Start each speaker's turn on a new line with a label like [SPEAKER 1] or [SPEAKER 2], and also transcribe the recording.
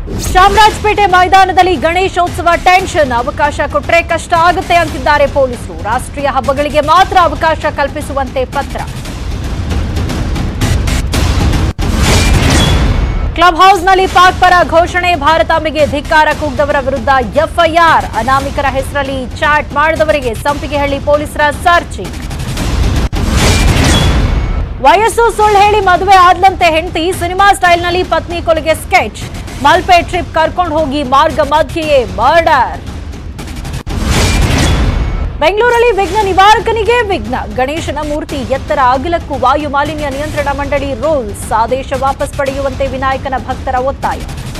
[SPEAKER 1] ಚಾಮರಾಜಪೇಟೆ ಮೈದಾನದಲ್ಲಿ ಗಣೇಶೋತ್ಸವ ಟೆನ್ಷನ್ ಅವಕಾಶ ಕೊಟ್ರೆ ಕಷ್ಟ ಆಗುತ್ತೆ ಅಂತಿದ್ದಾರೆ ಪೊಲೀಸರು ರಾಷ್ಟ್ರೀಯ ಹಬ್ಬಗಳಿಗೆ ಮಾತ್ರ ಅವಕಾಶ ಕಲ್ಪಿಸುವಂತೆ ಪತ್ರ ಕ್ಲಬ್ ಹೌಸ್ನಲ್ಲಿ ಪಾಕ್ ಪರ ಘೋಷಣೆ ಭಾರತಾಂಬೆಗೆ ಧಿಕ್ಕಾರ ಕೂಗ್ದವರ ವಿರುದ್ಧ ಎಫ್ಐಆರ್ ಅನಾಮಿಕರ ಹೆಸರಲ್ಲಿ ಚಾಟ್ ಮಾಡಿದವರಿಗೆ ಸಂಪಿಗೆಹಳ್ಳಿ ಪೊಲೀಸರ ಸರ್ಚಿಂಗ್ ವಯಸ್ಸು ಸುಳ್ಳು ಹೇಳಿ ಮದುವೆ ಆದ್ಲಂತೆ ಹೆಂಡತಿ ಸಿನಿಮಾ ಸ್ಟೈಲ್ನಲ್ಲಿ ಪತ್ನಿ ಕೊಲೆಗೆ ಸ್ಕೆಚ್ ಮಲ್ಪೆ ಟ್ರಿಪ್ ಕರ್ಕೊಂಡು ಹೋಗಿ ಮಾರ್ಗ ಮಧ್ಯೆಯೇ ಮರ್ಡರ್ ಬೆಂಗಳೂರಲ್ಲಿ ವಿಘ್ನ ನಿವಾರಕನಿಗೆ ವಿಘ್ನ ಗಣೇಶನ ಮೂರ್ತಿ ಎತ್ತರ ಅಗಲಕ್ಕೂ ವಾಯು ಮಾಲಿನ್ಯ ನಿಯಂತ್ರಣ ಮಂಡಳಿ ರೂಲ್ಸ್ ಆದೇಶ ವಾಪಸ್ ಪಡೆಯುವಂತೆ ವಿನಾಯಕನ ಭಕ್ತರ ಒತ್ತಾಯ